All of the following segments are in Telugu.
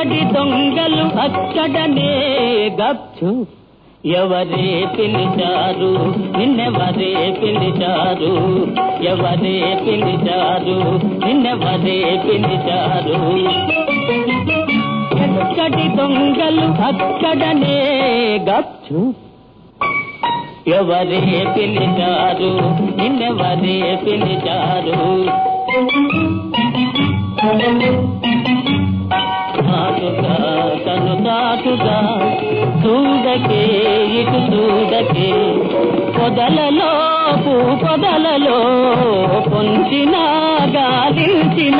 ఎక్కడి దొంగలు అక్కడనే గప్చు ఎవరే పిలిచారు నిన్నెవరే పిలిచారు ఎవరే పిలిచారు నిన్నెవరే పిలిచారు ఎక్కడి దొంగలు అక్కడనే గప్చు ఎవరే పిలిచారు నిన్నెవరే పిలిచారు తాటుగా తను తాటుగా చూడకే ఇటు చూడకే పొదలలో పూ పొదలలో పొంచిన గాలించిన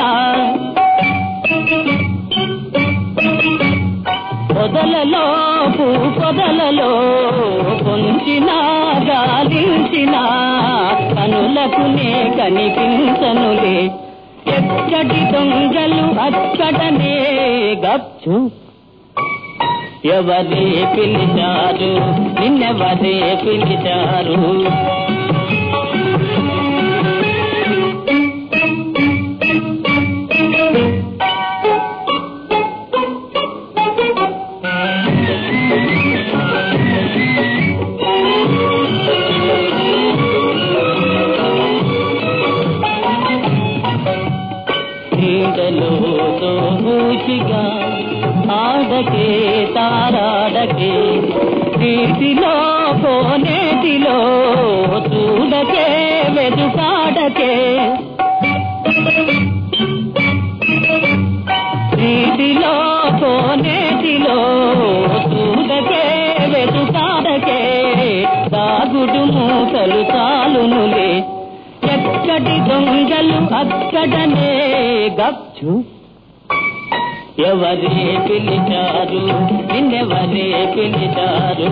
పొదలలో పూ పొదలలో పొంచిన గాలించిన కనులకునే కనిపించనులే ఎక్కడి దొంగలు అక్కడనే గప్చు ఎవరే పిలిచారు నిన్నెవరే పిలిచారు క్రీడలో దోబూచిగా ఆడకే తారాడకే నీటిలో కోనేటిలో చూడకే వెదుకాడకే నీటిలో కోనేటిలో చూడకే వెదుకాడకే దాగుడు మూతలు చాలునులే ఎక్కడి దొంగలు అక్కడనే గప్చు ఎవరే పిలిచారు నిన్నెవరే పిలిచారు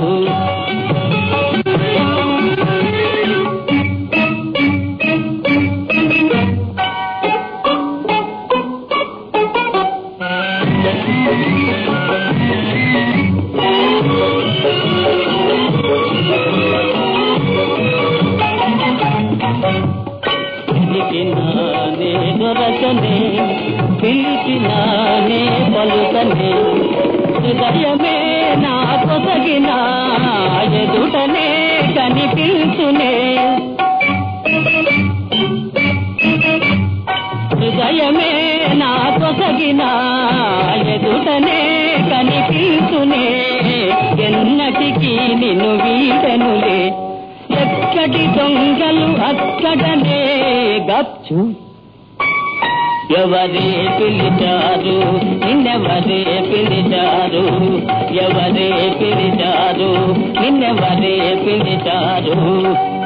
పిలిచినానే దొరకనే పిలిచినానే పలుకనే హృదయమే నా కొసగిన ఎదుటనే కనిపించునే హృదయమే నా కొసగిన ఎదుటనే కనిపించునే ఎన్నటికీ నిన్ను వీడనులే ఎక్కడి దొంగలు అక్కడనే గప్చు ఎవరే పిలిచారు నిన్నెవరే పిలిచారు ఎవరే పిలిచారు నిన్నెవరే పిలిచారు